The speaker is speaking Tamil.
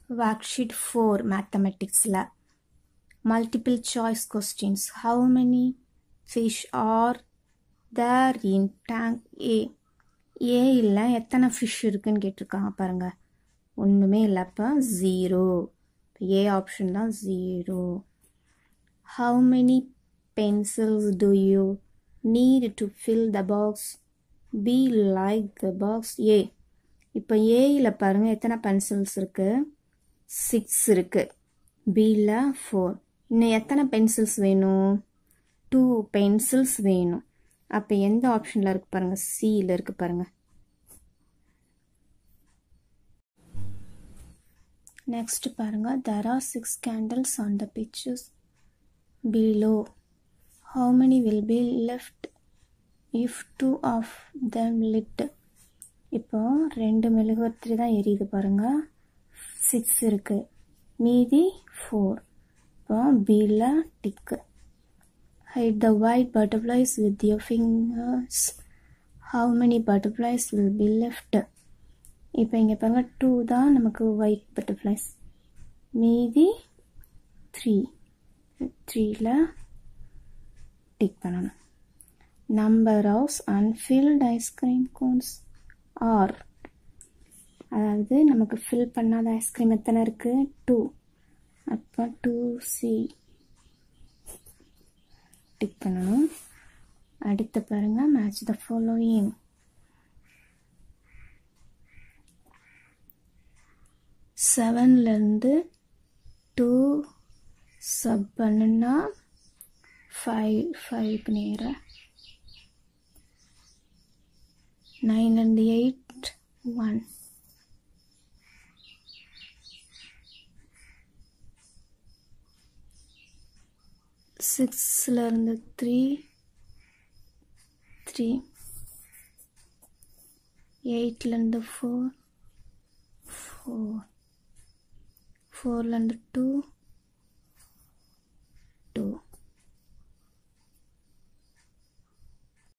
worksheet 4 mathematicsல multiple choice questions how many fish are there in tank A A இல்ல எத்தனை ஃபிஷ் இருக்குன்னு கேட்டிருக்காங்க பாருங்க ஒன்றுமே இல்லை அப்போ ஜீரோ ஏ ஆப்ஷன் தான் zero how many pencils do you need to fill the box B like the box A இப்போ ஏயில் பாருங்கள் எத்தனை பென்சில்ஸ் இருக்குது சிக்ஸ் இருக்குது பியில் ஃபோர் இன்னும் எத்தனை பென்சில்ஸ் வேணும் டூ பென்சில்ஸ் வேணும் அப்போ எந்த ஆப்ஷனில் இருக்குது பாருங்கள் சியில் இருக்குது பாருங்கள் நெக்ஸ்ட் பாருங்கள் there are six candles on the pictures below how many will be left if two of them lit இப்போ ரெண்டு மெழுகுவர்த்தி தான் எரியுது பாருங்கள் சிக்ஸ் இருக்குது மீதி ஃபோர் இப்போ பியில் டிக்கு hide the white butterflies with your fingers how many butterflies will be left இப்போ இங்கே பாருங்க டூ தான் நமக்கு ஒயிட் பட்டர்ஃப்ளைஸ் மீதி த்ரீ த்ரீயில் டிக் பண்ணணும் number of unfilled ice cream cones are அதாவது நமக்கு ஃபில் பண்ணாத ஐஸ்கிரீம் எத்தனை இருக்குது டூ அப்போ டூ சி டிக் பண்ணணும் அடுத்து பாருங்க மேட்ச் த ஃபாலோயிங் செவன்லேருந்து டூ சப் பண்ணுனா ஃபைவ் ஃபைவ்க்கு நேராக நைன்லேருந்து எயிட் ஒன் சிக்ஸ்லேருந்து த்ரீ த்ரீ எயிட்லேருந்து ஃபோர் ஃபோர் ஃபோர்லேருந்து டூ டூ